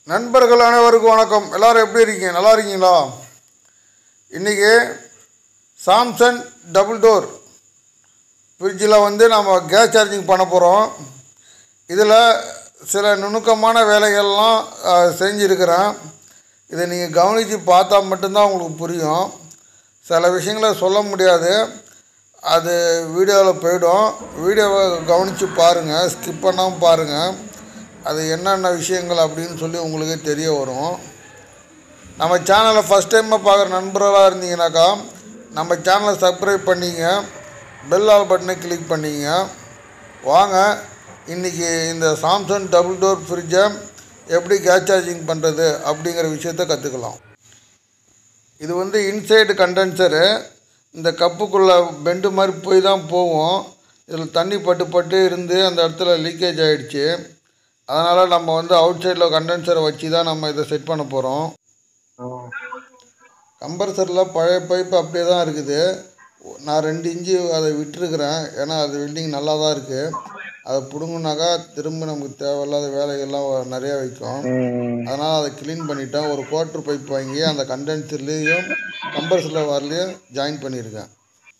நண்பர்கள் அனைவருக்கும் வணக்கம் எல்லாரும் எப்படி இருக்கீங்க நல்லா இருக்கீங்களா இன்றைக்கி சாம்சங் டபுள் டோர் ஃப்ரிட்ஜில் வந்து நம்ம கேஸ் சார்ஜிங் பண்ண போகிறோம் இதில் சில நுணுக்கமான வேலைகள்லாம் அஹ், செஞ்சுருக்கிறேன் இதை நீங்கள் கவனித்து பார்த்தா மட்டும்தான் உங்களுக்கு புரியும் சில விஷயங்களை சொல்ல முடியாது அது வீடியோவில் போயிடும் வீடியோவை கவனித்து பாருங்கள் ஸ்கிப் பண்ணாமல் பாருங்கள் அது என்னென்ன விஷயங்கள் அப்படின்னு சொல்லி உங்களுக்கு தெரிய வரும் நம்ம சேனலை ஃபஸ்ட் டைமாக பார்க்குற நண்பர்களாக இருந்தீங்கன்னாக்கா நம்ம சேனலை சப்ஸ்கிரைப் பண்ணிங்க பெல் ஆல் பட்டனை கிளிக் பண்ணிங்க வாங்க இன்றைக்கி இந்த சாம்சங் டபுள் டோர் ஃப்ரிட்ஜை எப்படி கேஸ் சார்ஜிங் பண்ணுறது அப்படிங்கிற விஷயத்த கற்றுக்கலாம் இது வந்து இன்சைடு கண்டென்சரு இந்த கப்புக்குள்ளே பெண்டு மாதிரி போய் தான் போகும் இதில் தண்ணி பட்டு பட்டு இருந்து அந்த இடத்துல லீக்கேஜ் ஆகிடுச்சு அதனால் நம்ம வந்து அவுட் சைடில் கண்டென்சரை வச்சு தான் நம்ம இதை செட் பண்ண போகிறோம் கம்பர்சரில் பழைய பைப்பு அப்படியே தான் இருக்குது நான் ரெண்டு இன்ச்சு அதை விட்டுருக்குறேன் ஏன்னா அது வெல்டிங் நல்லா தான் இருக்குது அதை பிடுங்குனாக்கா திரும்ப நமக்கு தேவையில்லாத வேலைகள்லாம் நிறையா வைக்கும் அதனால் அதை க்ளீன் பண்ணிட்டேன் ஒரு குவார்ட்ரு பைப் வாங்கி அந்த கண்டென்சர்லேயும் கம்பர்சரில் வரலையும் ஜாயின் பண்ணியிருக்கேன்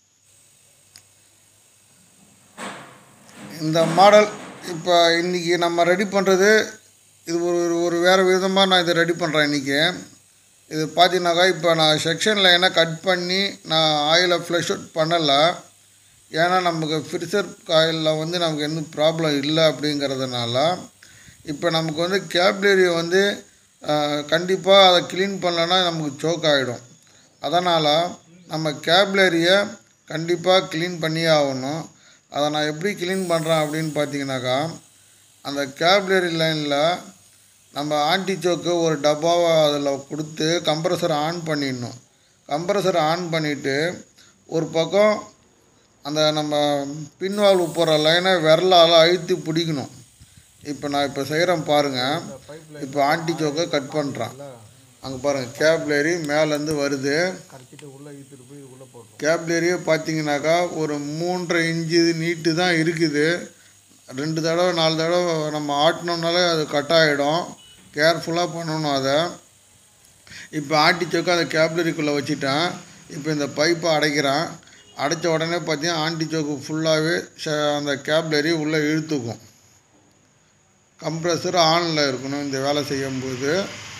இந்த மாடல் இப்போ இன்றைக்கி நம்ம ரெடி பண்ணுறது இது ஒரு ஒரு- ஒரு வேறு விதமாக நான் இதை ரெடி பண்ணுறேன் இன்றைக்கி இது பார்த்தீங்கன்னாக்கா இப்போ நான் செக்ஷன் லைனை கட் பண்ணி நான் ஆயிலை ஃப்ளஷ் அவுட் பண்ணலை ஏன்னா நமக்கு ஃபிரிசர் காயிலில் வந்து நமக்கு எந்த ப்ராப்ளம் இல்லை அப்படிங்கிறதுனால இப்போ நமக்கு வந்து கேப்லரியை வந்து கண்டிப்பாக அதை க்ளீன் பண்ணலன்னா நமக்கு சோக் ஆகிடும் அதனால் நம்ம கேப்லரியை கண்டிப்பாக க்ளீன் பண்ணியே ஆகணும் அதை நான் எப்படி க்ளீன் பண்ணுறேன் அப்படின்னு பார்த்தீங்கன்னாக்கா அந்த கேப்லரி லைனில் நம்ம ஆன்டி சோக்கு ஒரு டப்பாவை அதில் கொடுத்து கம்ப்ரஸரை ஆன் பண்ணிடணும் கம்ப்ரஸரை ஆன் பண்ணிவிட்டு ஒரு பக்கம் அந்த நம்ம பின்வால்வு போகிற லைனை விரலால் அழுத்தி பிடிக்கணும் இப்போ நான் இப்போ செய்கிறேன் பாருங்கள் இப்போ ஆன்டி சோக்கை கட் பண்ணுறேன் அங்கே பாருங்கள் கேப்லரி மேலேருந்து வருது கேப்லரியே பார்த்தீங்கன்னாக்கா ஒரு மூன்றரை இன்ச்சு நீட்டு தான் இருக்குது ரெண்டு தடவை நாலு தடவை நம்ம ஆட்டினோம்னாலே அது கட் ஆகிடும் கேர்ஃபுல்லாக பண்ணணும் அதை இப்போ ஆட்டிச்சோக்கு அந்த கேப்லரிக்குள்ளே வச்சுட்டேன் இப்போ இந்த பைப்பை அடைக்கிறேன் அடைச்ச உடனே பார்த்தீங்கன்னா ஆன்டிச்சோக்கு ஃபுல்லாகவே அந்த கேப்லரி உள்ளே இழுத்துக்கும் கம்ப்ரஸர் ஆனில் இருக்கணும் இந்த வேலை செய்யும்போது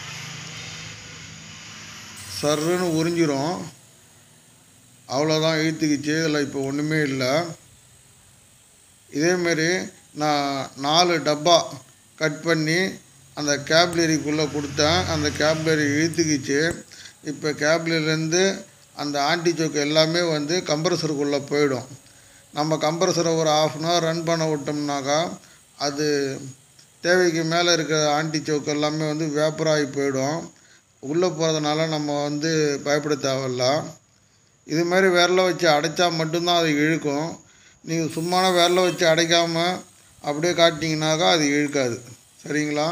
சர்ருன்னு உறிஞ்சிரும் அவ்வளோதான் இழுத்துக்கிச்சு இதில் இப்போ ஒன்றுமே இல்லை இதேமாரி நான் நாலு டப்பா கட் பண்ணி அந்த கேப்லரிக்குள்ளே கொடுத்தேன் அந்த கேப்லரி இழுத்துக்கிச்சு இப்போ கேப்லரிலேருந்து அந்த ஆன்டி சோக்கு எல்லாமே வந்து கம்ப்ரஸருக்குள்ளே போயிடும் நம்ம கம்ப்ரஸரை ஒரு ஆஃப் அன் ஹவர் ரன் பண்ண விட்டோம்னாக்கா அது தேவைக்கு மேலே இருக்கிற ஆன்டி சோக்கு எல்லாமே வந்து வேப்பராகி போயிடும் உள்ளே போகிறதுனால நம்ம வந்து பயப்பட தேவையில்ல இது மாதிரி விரல வச்சு அடைச்சா மட்டும்தான் அது இழுக்கும் நீங்கள் சும்மான விரல வச்சு அடைக்காமல் அப்படியே காட்டினீங்கனாக்கா அது இழுக்காது சரிங்களா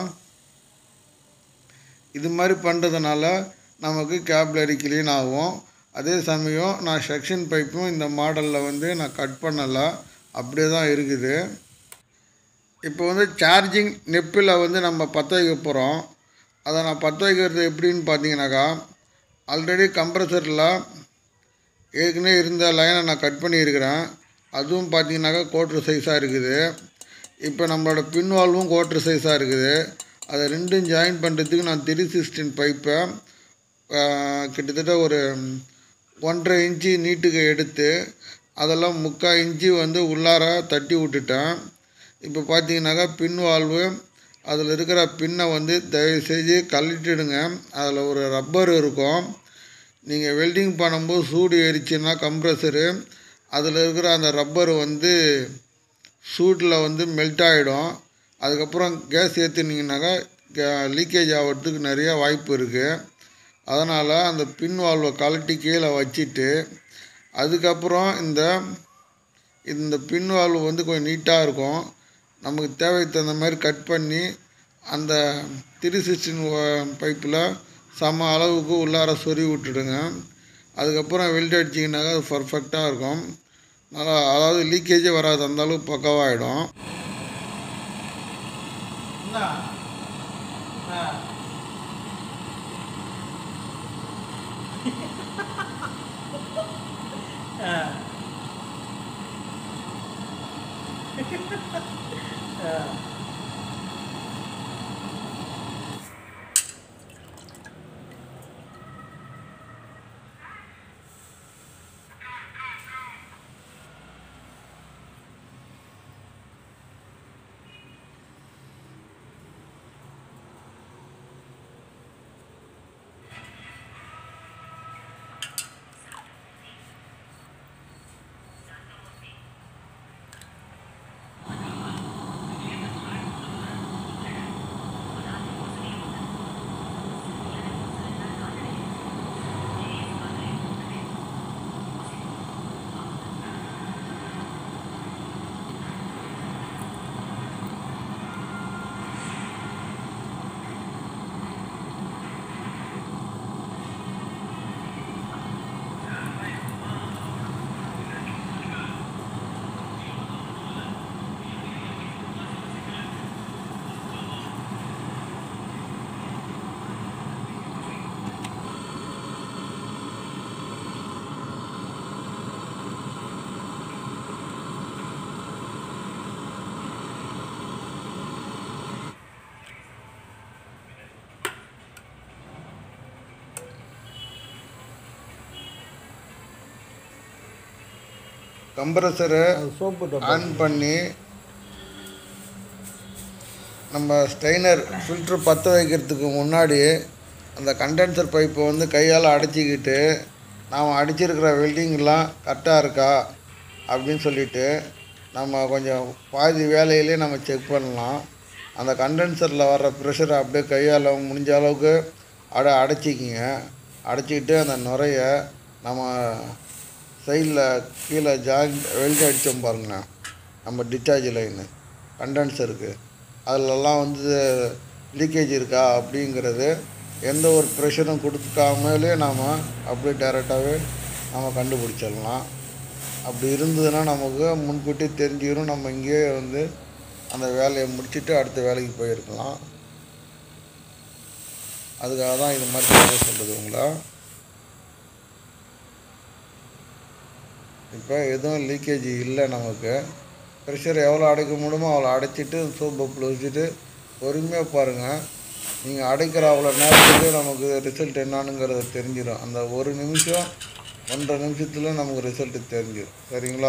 இது மாதிரி பண்ணுறதுனால நமக்கு கேப்லரி க்ளீன் ஆகும் அதே சமயம் நான் செக்ஷன் பைப்பும் இந்த மாடலில் வந்து நான் கட் பண்ணலை அப்படியே தான் இருக்குது இப்போ வந்து சார்ஜிங் நெப்பில் வந்து நம்ம பற்ற வைக்க போகிறோம் அதை நான் பற்ற வைக்கிறது எப்படின்னு பார்த்தீங்கன்னாக்கா ஆல்ரெடி கம்ப்ரஸரில் ஏற்கனவே இருந்த லைனை நான் கட் பண்ணியிருக்கிறேன் அதுவும் பார்த்தீங்கன்னாக்கா கோட்ரு சைஸாக இருக்குது இப்போ நம்மளோட பின்வால்வும் கோட்ரு சைஸாக இருக்குது அதை ரெண்டும் ஜாயின் பண்ணுறதுக்கு நான் த்ரீ சிக்ஸ்டின் பைப்பை கிட்டத்தட்ட ஒரு ஒன்றரை இன்ச்சு நீட்டுக்கு எடுத்து அதெல்லாம் முக்கால் இன்ச்சு வந்து உள்ளார தட்டி விட்டுட்டேன் இப்போ பார்த்தீங்கன்னாக்கா பின் வால்வு அதில் இருக்கிற பின்னை வந்து தயவு செஞ்சு கழட்டிடுங்க அதில் ஒரு ரப்பர் இருக்கும் நீங்கள் வெல்டிங் பண்ணும்போது சூடு ஏறிச்சுன்னா கம்ப்ரஸரு அதில் இருக்கிற அந்த ரப்பர் வந்து சூட்டில் வந்து மெல்ட் ஆகிடும் அதுக்கப்புறம் கேஸ் ஏற்றுனீங்கனாக்கா லீக்கேஜ் ஆகிறதுக்கு நிறைய வாய்ப்பு இருக்குது அதனால் அந்த பின் வால்வை கழட்டி கீழே வச்சுட்டு அதுக்கப்புறம் இந்த இந்த பின் வால்வு வந்து கொஞ்சம் நீட்டாக இருக்கும் நமக்கு தேவைக்கு தகுந்த மாதிரி கட் பண்ணி அந்த த்ரீ சிக்ஸ்டின் பைப்பில் சம அளவுக்கு உள்ளார சொருவி விட்டுடுங்க அதுக்கப்புறம் வெல்ட் அடிச்சிங்கனாக்கா அது பர்ஃபெக்டாக இருக்கும் நல்லா அதாவது லீக்கேஜே வராது அந்த அளவுக்கு பக்கவாகிடும் என்ன? என்ன? ஆ. ஆ. கம்ப்ரஸரை அது சோப்பு டப்பா ஆன் பண்ணி நம்ம ஸ்ட்ரைனர் ஃபில்ட்ரு பற்ற வைக்கிறதுக்கு முன்னாடி அந்த கண்டென்சர் பைப்பை வந்து கையால் அடைச்சிக்கிட்டு நாம் அடிச்சிருக்கிற வெல்டிங்லாம் கரெக்டாக இருக்கா அப்படின்னு சொல்லிட்டு நம்ம கொஞ்சம் பாதி வேலையிலே நம்ம செக் பண்ணலாம் அந்த கண்டென்சரில் வர்ற ப்ரெஷரை அப்படியே கையால் முடிஞ்ச அளவுக்கு அட அடைச்சிக்கிங்க அடைச்சிக்கிட்டு அந்த நுரைய நம்ம சைடில் கீழே ஜாயிண்ட் வெல்ட் அடித்தோம் பாருங்கண்ணா நம்ம டிஸ்சார்ஜ் லைனு கண்டென்சருக்கு அதிலெல்லாம் வந்து லீக்கேஜ் இருக்கா அப்படிங்கிறது எந்த ஒரு ப்ரெஷரும் கொடுக்காமலே நாம் அப்படியே டேரெக்டாகவே நம்ம கண்டுபிடிச்சிடலாம் அப்படி இருந்ததுன்னா நமக்கு முன்கூட்டி தெரிஞ்சிடும் நம்ம இங்கேயே வந்து அந்த வேலையை முடிச்சுட்டு அடுத்த வேலைக்கு போயிருக்கலாம் அதுக்காக தான் இது மாதிரி செய்ய சொல்கிறது உங்களை இப்போ எதுவும் லீக்கேஜ் இல்லை நமக்கு ப்ரெஷர் எவ்வளோ அடைக்க முடியுமோ அவ்வளோ அடைச்சிட்டு சோப் பப்பில் வச்சுட்டு பொறுமையாக பாருங்கள் நீங்கள் அடைக்கிற அவ்வளோ நேரத்துக்கு நமக்கு ரிசல்ட் என்னானுங்கிறது தெரிஞ்சிடும் அந்த ஒரு நிமிஷம் ஒன்றரை நிமிஷத்தில் நமக்கு ரிசல்ட்டு தெரிஞ்சிடும் சரிங்களா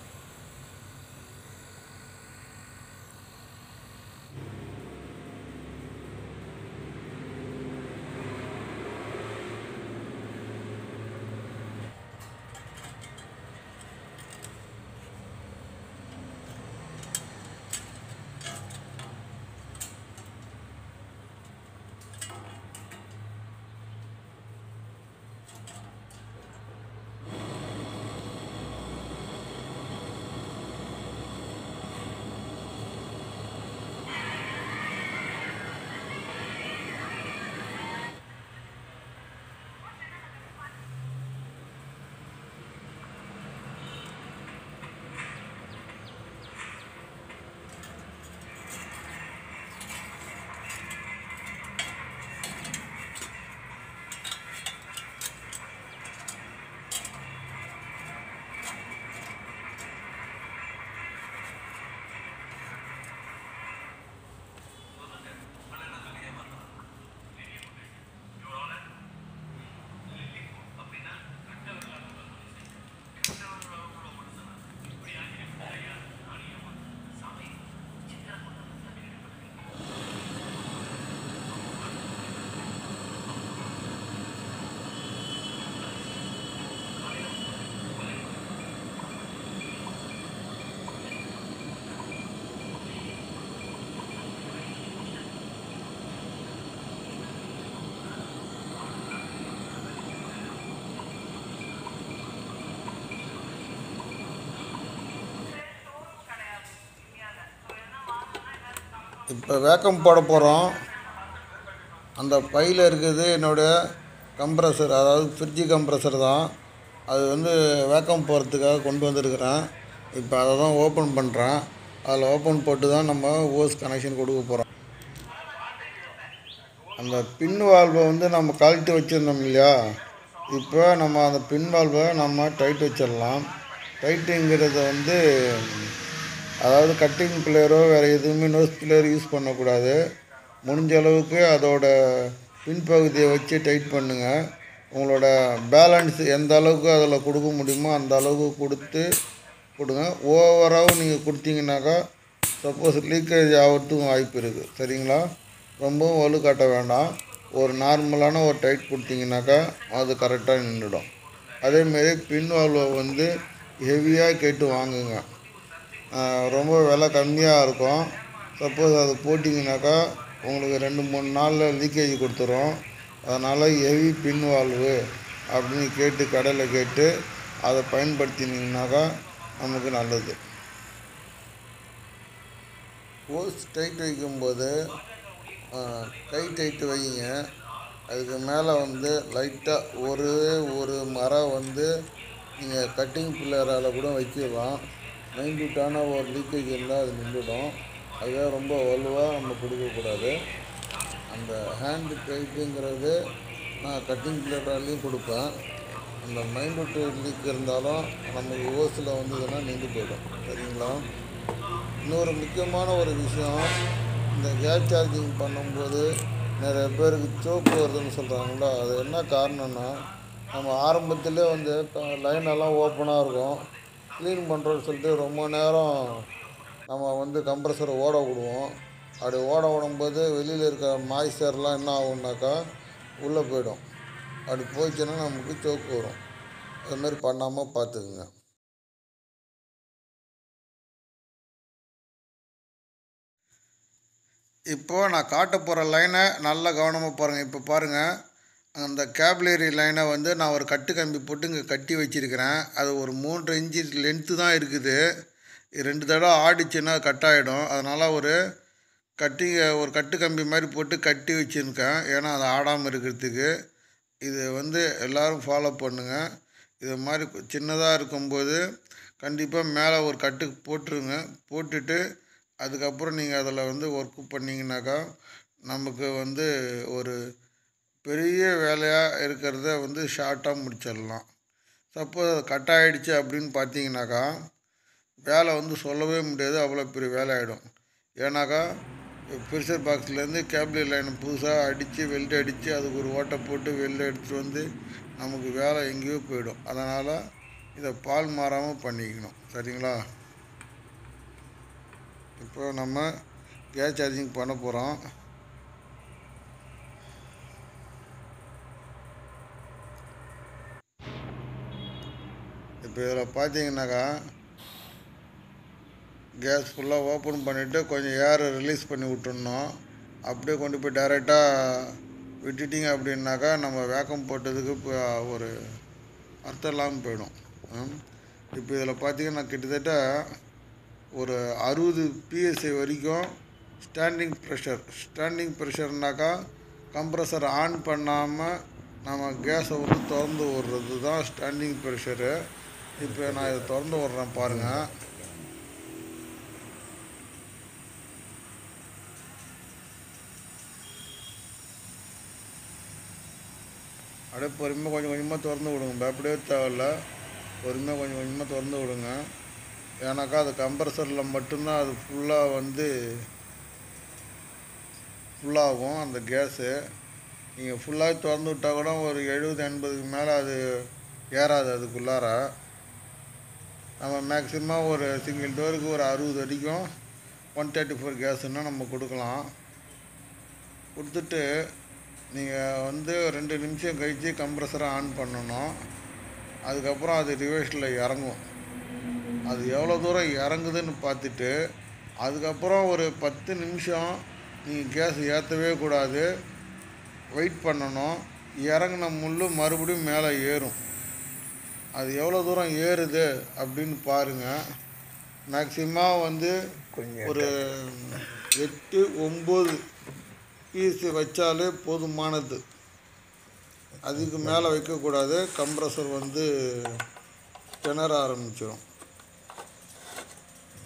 இப்போ வேக்கம் போட போகிறோம் அந்த பையில் இருக்கிறது என்னுடைய கம்ப்ரஸர் அதாவது ஃப்ரிட்ஜு கம்ப்ரஸர் தான் அது வந்து வேக்கம் போகிறதுக்காக கொண்டு வந்திருக்கிறேன் இப்போ அதை தான் ஓப்பன் பண்ணுறேன் அதில் ஓப்பன் போட்டு தான் நம்ம ஓஸ் கனெக்ஷன் கொடுக்க போகிறோம் அந்த பின் வால்வை வந்து நம்ம கழட்டி வச்சுருந்தோம் இல்லையா இப்போ நம்ம அந்த பின் வால்வை நம்ம டைட் வச்சிடலாம் டைட்டுங்கிறத வந்து அதாவது கட்டிங் பிளேயரோ வேறு எதுவுமே நோஸ் பிளேயர் யூஸ் பண்ணக்கூடாது முடிஞ்ச அளவுக்கு அதோட பின்பகுதியை வச்சு டைட் பண்ணுங்கள் உங்களோட பேலன்ஸ் எந்த அளவுக்கு அதில் கொடுக்க முடியுமோ அந்த அளவுக்கு கொடுத்து கொடுங்க ஓவராகவும் நீங்கள் கொடுத்தீங்கன்னாக்கா சப்போஸ் லீக்கேஜ் ஆகிறதுக்கும் வாய்ப்பு இருக்குது சரிங்களா ரொம்பவும் வலு காட்ட வேண்டாம் ஒரு நார்மலான ஒரு டைட் கொடுத்தீங்கன்னாக்கா அது கரெக்டாக நின்றுடும் அதேமாரி பின் வால்வை வந்து ஹெவியாக கேட்டு வாங்குங்க ஆஹ் ரொம்ப விலை கம்மியாக இருக்கும் சப்போஸ் அது போட்டிங்கனாக்கா உங்களுக்கு ரெண்டு மூணு நாளில் லீக்கேஜ் கொடுத்துரும் அதனால் ஹெவி பின் வால்வு அப்படின்னு கேட்டு கடையில் கேட்டு அதை பயன்படுத்தினீங்கனாக்கா நமக்கு நல்லது ஓஸ் டைட் வைக்கும்போது ஆஹ், கை டைட்டு வைங்க அதுக்கு மேலே வந்து லைட்டாக ஒரு ஒரு மரம் வந்து நீங்கள் கட்டிங் பிள்ளையரால் கூட வைக்கலாம் மைன்யூட்டான ஒரு லீக்கேஜ் இருந்தால் அது நின்றுடும் அதுவே ரொம்ப வலுவாக நம்ம கொடுக்கக்கூடாது அந்த ஹேண்டு டைட்டுங்கிறது நான் கட்டிங் பிளேடாலையும் கொடுப்பேன் அந்த மைண்ட் லீக் இருந்தாலும் நமக்கு ஓஸில் வந்ததுன்னா நின்று போயிடும் சரிங்களா இன்னொரு முக்கியமான ஒரு விஷயம் இந்த கேஸ் சார்ஜிங் பண்ணும்போது நிறைய பேருக்கு சோப்பு வருதுன்னு சொல்கிறாங்களா அது என்ன காரணம்னா நம்ம ஆரம்பத்திலே வந்து லைன் எல்லாம் ஓப்பனாக இருக்கும் க்ளீன் பண்ணுறோன்னு சொல்லிட்டு ரொம்ப நேரம் நம்ம வந்து கம்ப்ரஸரை ஓட விடுவோம் அப்படி ஓட விடும்போது வெளியில் இருக்க மாய்ஸ்சர்லாம் என்ன ஆகும்னாக்கா உள்ளே போயிடும் அப்படி போயிடுச்சுன்னா நமக்கு சோக்கு வரும் அது மாதிரி பண்ணாமல் பார்த்துக்குங்க இப்போது நான் காட்ட போகிற லைனை நல்லா கவனமாக பாருங்கள் இப்போ பாருங்கள் அந்த கேப்லரி லைனை வந்து நான் ஒரு கட்டு கம்பி போட்டு இங்கே கட்டி வச்சிருக்கிறேன் அது ஒரு மூன்று இன்ச்சு லென்த்து தான் இருக்குது இது ரெண்டு தடவை ஆடிச்சுன்னா கட் ஆகிடும் அதனால் ஒரு கட்டி ஒரு கட்டு கம்பி மாதிரி போட்டு கட்டி வச்சுருக்கேன் ஏன்னா அது ஆடாமல் இருக்கிறதுக்கு இது வந்து எல்லோரும் ஃபாலோ பண்ணுங்கள் இது மாதிரி சின்னதாக இருக்கும்போது கண்டிப்பாக மேலே ஒரு கட்டு போட்டுருங்க போட்டுட்டு அதுக்கப்புறம் நீங்கள் அதில் வந்து ஒர்க்கு பண்ணிங்கனாக்கா நமக்கு வந்து ஒரு பெரிய வேலையாக இருக்கிறத வந்து ஷார்ட்டாக முடிச்சிடலாம் சப்போஸ் அது கட் ஆகிடுச்சு அப்படின்னு பார்த்தீங்கன்னாக்கா வேலை வந்து சொல்லவே முடியாது அவ்வளோ பெரிய வேலை ஆகிடும் ஏன்னாக்கா ப்ரெஷர் பாக்ஸ்லேருந்து கேபிள் லைனை புதுசாக அடித்து வெல்டு அடித்து அதுக்கு ஒரு ஓட்டை போட்டு வெல்டு எடுத்துகிட்டு வந்து நமக்கு வேலை எங்கேயோ போயிடும் அதனால் இதை பால் மாறாமல் பண்ணிக்கணும் சரிங்களா இப்போ நம்ம கேஸ் சார்ஜிங் பண்ண போகிறோம் இப்போ இதில் பார்த்தீங்கன்னாக்கா கேஸ் ஃபுல்லாக ஓப்பன் பண்ணிவிட்டு கொஞ்சம் ஏர் ரிலீஸ் பண்ணி விட்டுடணும் அப்படியே கொண்டு போய் டைரெக்டாக விட்டுட்டிங்க அப்படின்னாக்கா நம்ம வேக்கம் போட்டதுக்கு இப்போ ஒரு அர்த்தம் இல்லாமல் போயிடும் ம். இப்போ இதில் பார்த்தீங்கன்னா கிட்டத்தட்ட ஒரு அறுபது பிஎஸ்ஐ வரைக்கும் ஸ்டாண்டிங் ப்ரெஷர் ஸ்டாண்டிங் ப்ரெஷர்னாக்கா கம்ப்ரஸர் ஆன் பண்ணாமல் நம்ம கேஸை வந்து திறந்து விடுறது தான் ஸ்டாண்டிங் ப்ரெஷரு இப்போ நான் இதை திறந்து விட்றேன் பாருங்கள் அப்படியே பொறுமையாக கொஞ்சம் கொஞ்சமாக திறந்து விடுங்க பயப்படவே தேவையில்ல பொறுமையாக கொஞ்சம் கொஞ்சமாக திறந்து விடுங்க ஏன்னாக்கா அது கம்ப்ரஸரில் மட்டும்தான் அது ஃபுல்லாக வந்து ஃபுல்லாகும் அந்த கேஸு நீங்கள் ஃபுல்லாக திறந்து விட்டால் கூட ஒரு எழுபது எண்பதுக்கு மேலே அது ஏறாது அதுக்குள்ளார நம்ம மேக்ஸிமம் ஒரு சிங்கிள் டோருக்கு ஒரு அறுபது அடிக்கும் ஒன் தேர்ட்டி ஃபோர் கேஸுன்னா நம்ம கொடுக்கலாம் கொடுத்துட்டு நீங்கள் வந்து ரெண்டு நிமிஷம் கழித்து கம்ப்ரஸரை ஆன் பண்ணணும் அதுக்கப்புறம் அது ரிவர்ஸில் இறங்கும் அது எவ்வளோ தூரம் இறங்குதுன்னு பார்த்துட்டு அதுக்கப்புறம் ஒரு பத்து நிமிஷம் நீங்கள் கேஸ் ஏற்றவே கூடாது வெயிட் பண்ணணும் இறங்கின முள் மறுபடியும் மேலே ஏறும் அது எவ்வளோ தூரம் ஏறுது அப்படின்னு பாருங்கள் மேக்சிமம் வந்து கொஞ்சம் ஒரு எட்டு ஒம்பது பீஸு வச்சாலே போதுமானது அதுக்கு மேலே வைக்கக்கூடாது கம்ப்ரஸர் வந்து திணற ஆரம்பிச்சிடும்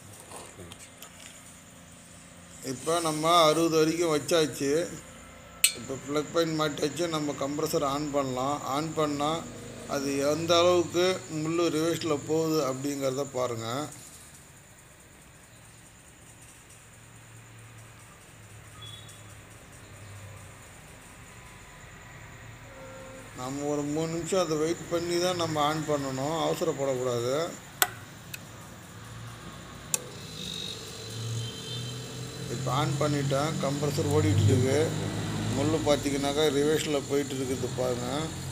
இப்போ நம்ம அறுபது வரைக்கும் வச்சாச்சு இப்போ ப்ளக் பாயிண்ட் மாட்டியாச்சு நம்ம கம்ப்ரஸர் ஆன் பண்ணலாம் ஆன் பண்ணால் அது எந்த அளவுக்கு முள் ரிவர்ஸில் போகுது அப்படிங்கிறத பாருங்கள் நம்ம ஒரு மூணு நிமிஷம் அதை வெயிட் பண்ணி தான் நம்ம ஆன் பண்ணணும் அவசரப்படக்கூடாது இப்போ ஆன் பண்ணிட்டேன் கம்ப்ரஸர் ஓடிட்டு இருக்கு முள் பார்த்தீங்கன்னாக்கா ரிவர்ஸில் போயிட்டு இருக்குது பாருங்க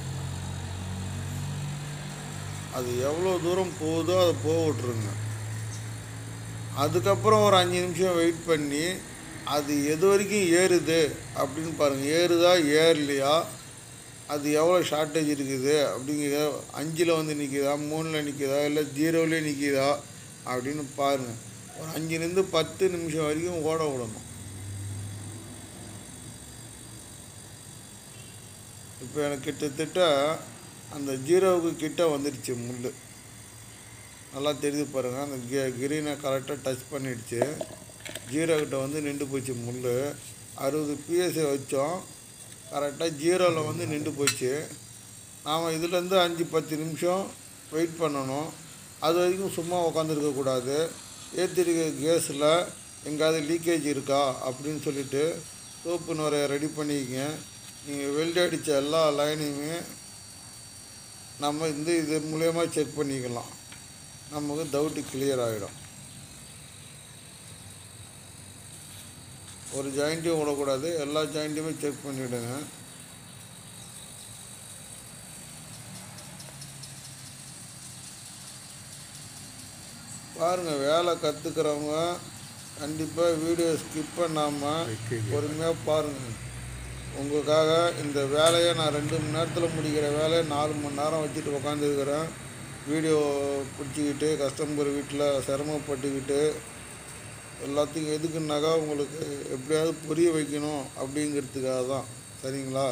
அது எவ்வளோ தூரம் போகுதோ அதை போக விட்ருங்க அதுக்கப்புறம் ஒரு அஞ்சு நிமிஷம் வெயிட் பண்ணி அது எது வரைக்கும் ஏறுது அப்படின்னு பாருங்கள் ஏறுதா ஏறலையா அது எவ்வளோ ஷார்ட்டேஜ் இருக்குது அப்படிங்கிற அஞ்சில் வந்து நிற்கிதா மூணில் நிற்கிதா இல்லை ஜீரோவிலே நிற்கிதா அப்படின்னு பாருங்கள் ஒரு அஞ்சுலேருந்து பத்து நிமிஷம் வரைக்கும் ஓட விடணும் இப்போ எனக்கு கிட்டத்தட்ட அந்த ஜீரோவுக்கு கிட்ட வந்துடுச்சு முள் நல்லா தெரியுது பாருங்கள் அந்த கி கிரீனை கரெக்டாக டச் பண்ணிடுச்சு ஜீரோ கிட்ட வந்து நின்று போச்சு முள் அறுபது பிஎஸ்ஐ வச்சோம் கரெக்டாக ஜீரோவில் வந்து நின்று போச்சு நாம் இதுலேருந்து அஞ்சு பத்து நிமிஷம் வெயிட் பண்ணணும் அது வரைக்கும் சும்மா உக்காந்துருக்கக்கூடாது ஏற்றிருக்க கேஸில் எங்கேயாவது லீக்கேஜ் இருக்கா அப்படின்னு சொல்லிட்டு சோப்பு நுரைய ரெடி பண்ணிக்கங்க நீங்கள் வெல்ட் அடித்த எல்லா லைனையுமே நம்ம இந்த இது மூலயமா செக் பண்ணிக்கலாம் நமக்கு டவுட்டு கிளியர் ஆகிடும் ஒரு ஜாயிண்ட்டையும் விடக்கூடாது எல்லா ஜாயிண்ட்டையுமே செக் பண்ணிவிடுங்க பாருங்கள் வேலை கற்றுக்கிறவங்க கண்டிப்பாக வீடியோ ஸ்கிப் பண்ணாமல் பொறுமையாக பாருங்கள் உங்களுக்காக இந்த வேலையை நான் ரெண்டு மணி நேரத்தில் முடிக்கிற வேலையை நாலு மணி நேரம் வச்சுட்டு உக்காந்துருக்கிறேன் வீடியோ பிடிச்சிக்கிட்டு கஸ்டமர் வீட்டில் சிரமப்பட்டுக்கிட்டு எல்லாத்தையும் எதுக்குன்னாக்கா உங்களுக்கு எப்படியாவது புரிய வைக்கணும் அப்படிங்கிறதுக்காக தான் சரிங்களா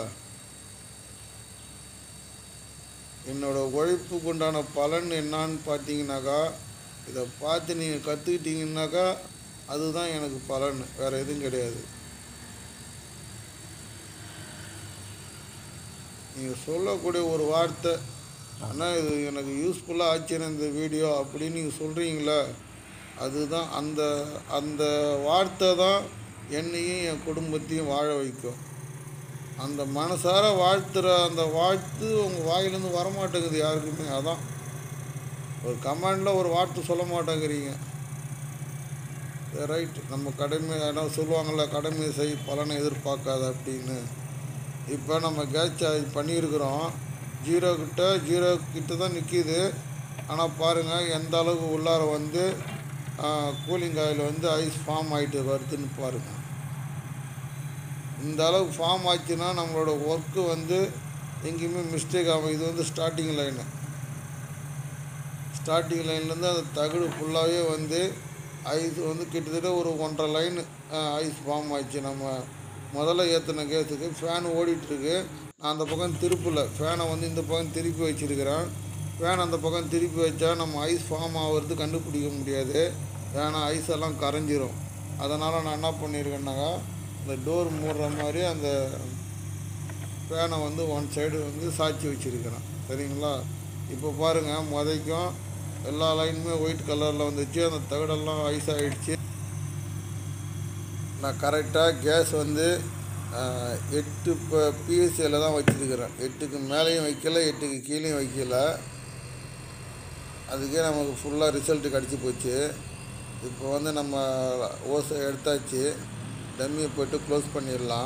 என்னோடய உழைப்புக்கு உண்டான பலன் என்னான்னு பார்த்தீங்கன்னாக்கா இதை பார்த்து நீங்கள் கற்றுக்கிட்டீங்கன்னாக்கா அதுதான் எனக்கு பலன் வேறு எதுவும் கிடையாது நீங்கள் சொல்லக்கூடிய ஒரு வார்த்தை ஆனால் இது எனக்கு யூஸ்ஃபுல்லாக ஆச்சுன்னு இந்த வீடியோ அப்படின்னு நீங்கள் சொல்கிறீங்களே அதுதான் அந்த அந்த வார்த்தை தான் என்னையும் என் குடும்பத்தையும் வாழ வைக்கும் அந்த மனசார வாழ்த்துற அந்த வாழ்த்து உங்கள் வாயிலேருந்து வரமாட்டேங்குது யாருக்குமே அதான் ஒரு கமெண்டில் ஒரு வார்த்தை சொல்ல மாட்டேங்கிறீங்க ரைட் நம்ம கடமை ஆனால் சொல்லுவாங்கள்ல கடமை செய் பலனை எதிர்பார்க்காத அப்படின்னு இப்போ நம்ம கேஸ் சார்ஜ் பண்ணியிருக்கிறோம் ஜீரோ கிட்ட ஜீரோ கிட்ட தான் நிற்கிது ஆனால் பாருங்கள் எந்த அளவுக்கு உள்ளார வந்து கூலிங் ஆயில் வந்து ஐஸ் ஃபார்ம் ஆகிட்டு வருதுன்னு பாருங்கள் இந்த அளவுக்கு ஃபார்ம் ஆச்சுன்னா நம்மளோட ஒர்க்கு வந்து எங்கேயுமே மிஸ்டேக் ஆகும் இது வந்து ஸ்டார்டிங் லைனு ஸ்டார்டிங் லைன்லேருந்து அந்த தகடு ஃபுல்லாகவே வந்து ஐஸ் வந்து கிட்டத்தட்ட ஒரு ஒன்றரை லைனு ஐஸ் ஃபார்ம் ஆச்சு நம்ம முதல்ல ஏற்றின கேஸுக்கு ஃபேன் ஓடிட்டுருக்கு நான் அந்த பக்கம் திருப்பல ஃபேனை வந்து இந்த பக்கம் திருப்பி வச்சுருக்கிறேன் ஃபேன் அந்த பக்கம் திருப்பி வச்சா நம்ம ஐஸ் ஃபார்ம் ஆகிறது கண்டுபிடிக்க முடியாது ஏன்னா ஐஸ் எல்லாம் கரைஞ்சிரும் அதனால் நான் என்ன பண்ணியிருக்கேன்னாக்கா இந்த டோர் மூடுற மாதிரி அந்த ஃபேனை வந்து ஒன் சைடு வந்து சாய்ச்சி வச்சுருக்கிறேன் சரிங்களா இப்போ பாருங்கள் முதைக்கும் எல்லா லைனுமே ஒயிட் கலரில் வந்துச்சு அந்த தகடெல்லாம் ஐஸ் ஆகிடுச்சு நான் கரெக்டாக கேஸ் வந்து ஆஹ், எட்டு இப்போ பிஎஸ்சியில் தான் வச்சுருக்கிறேன் எட்டுக்கு மேலேயும் வைக்கல எட்டுக்கு கீழேயும் வைக்கல அதுக்கே நமக்கு ஃபுல்லாக ரிசல்ட்டு கிடச்சி போச்சு இப்போ வந்து நம்ம ஓசை எடுத்தாச்சு டம்மியை போட்டு க்ளோஸ் பண்ணிடலாம்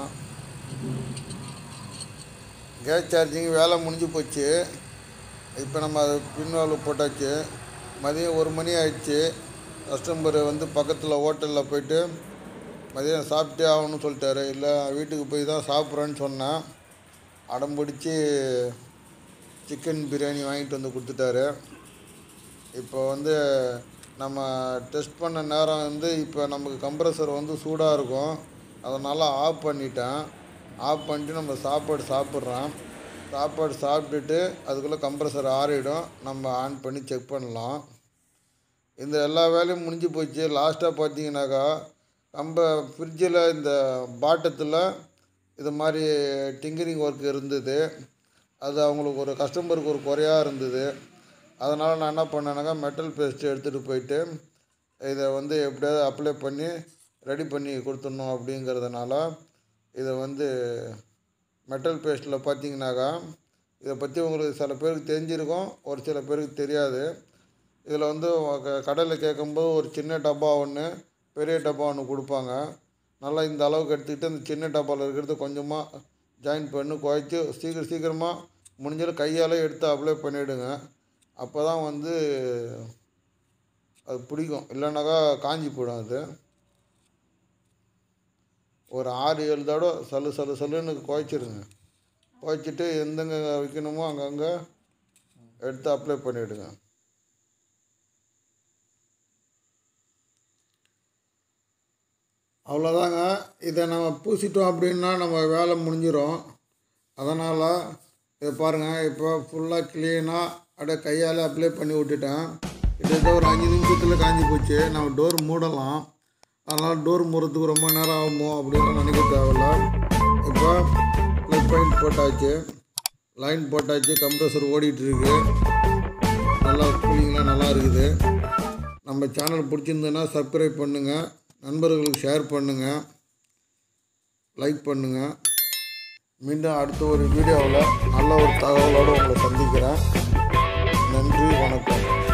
கேஸ் சார்ஜிங் வேலை முடிஞ்சு போச்சு இப்போ நம்ம அதை பின்வால்வு போட்டாச்சு மதியம் ஒரு மணி ஆயிடுச்சு கஸ்டமர் வந்து பக்கத்தில் ஹோட்டலில் போயிட்டு மதியம் சாப்பிட்டே ஆகணும்னு சொல்லிட்டாரு இல்லை வீட்டுக்கு போய் தான் சாப்பிட்றேன்னு சொன்னேன் அடம் பிடிச்சி சிக்கன் பிரியாணி வாங்கிட்டு வந்து கொடுத்துட்டாரு இப்போ வந்து நம்ம டெஸ்ட் பண்ண நேரம் வந்து இப்போ நமக்கு கம்ப்ரஸர் வந்து சூடாக இருக்கும் அதனால் ஆஃப் பண்ணிட்டேன் ஆஃப் பண்ணிட்டு நம்ம சாப்பாடு சாப்பிட்றோம் சாப்பாடு சாப்பிட்டுட்டு அதுக்குள்ளே கம்ப்ரஸர் ஆறிடும் நம்ம ஆன் பண்ணி செக் பண்ணலாம் இந்த எல்லா வேலையும் முடிஞ்சு போச்சு லாஸ்ட்டாக பார்த்தீங்கன்னாக்கா நம்ம ஃப்ரிட்ஜில் இந்த பாட்டத்தில் இது மாதிரி டிங்கரிங் ஒர்க் இருந்தது அது அவங்களுக்கு ஒரு கஸ்டமருக்கு ஒரு குறையாக இருந்தது அதனால் நான் என்ன பண்ணேனாக்கா மெட்டல் பேஸ்ட்டு எடுத்துகிட்டு போயிட்டு இதை வந்து எப்படியாவது அப்ளை பண்ணி ரெடி பண்ணி கொடுத்துடணும் அப்படிங்கிறதுனால இதை வந்து மெட்டல் பேஸ்ட்டில் பார்த்தீங்கன்னாக்கா இதை பற்றி உங்களுக்கு சில பேருக்கு தெரிஞ்சிருக்கும் ஒரு சில பேருக்கு தெரியாது இதில் வந்து க- கடையில் கேட்கும்போது ஒரு சின்ன டப்பா ஒன்று பெரிய டப்பா ஒன்று கொடுப்பாங்க நல்லா இந்த அளவுக்கு எடுத்துக்கிட்டு அந்த சின்ன டப்பாவில் இருக்கிறது கொஞ்சமாக ஜாயின் பண்ணி குழைச்சி சீக்கிரம் சீக்கிரமாக முடிஞ்சாலும் கையால் எடுத்து அப்ளை பண்ணிவிடுங்க அப்போ தான் வந்து அது பிடிக்கும் இல்லைனாக்கா காஞ்சி போயிடும் அது ஒரு ஆறு ஏழு தடவை சல்லு சல்லு சல்லுன்னு குழைச்சிருங்க குழைச்சிட்டு எந்தெங்க வைக்கணுமோ அங்கங்கே எடுத்து அப்ளை பண்ணிவிடுங்க அவ்வளோதாங்க இதை நம்ம பூசிட்டோம் அப்படின்னா நம்ம வேலை முடிஞ்சிடும் அதனால் இதை பாருங்கள் இப்போ ஃபுல்லாக க்ளீனாக அப்படியே கையால் அப்ளை பண்ணி விட்டுட்டேன் கிட்டத்தட்ட ஒரு அஞ்சு நிமிஷத்தில் காஞ்சி போச்சு நம்ம டோர் மூடலாம் அதனால் டோர் மூடுறதுக்கு ரொம்ப நேரம் ஆகுமோ அப்படின்னு நினைக்க தேவையில்ல இப்போ ப்ளக் பாயிண்ட் போட்டாச்சு லைன் போட்டாச்சு கம்ப்ரஸர் ஓடிட்டுருக்கு நல்லா கூலிங்லாம் நல்லா இருக்குது நம்ம சேனல் பிடிச்சிருந்ததுன்னா சப்ஸ்கிரைப் பண்ணுங்கள் நண்பர்களுக்கு ஷேர் பண்ணுங்கள் லைக் பண்ணுங்கள் மீண்டும் அடுத்த ஒரு வீடியோவில் நல்ல ஒரு தகவலோடு உங்களை சந்திக்கிறேன் நன்றி வணக்கம்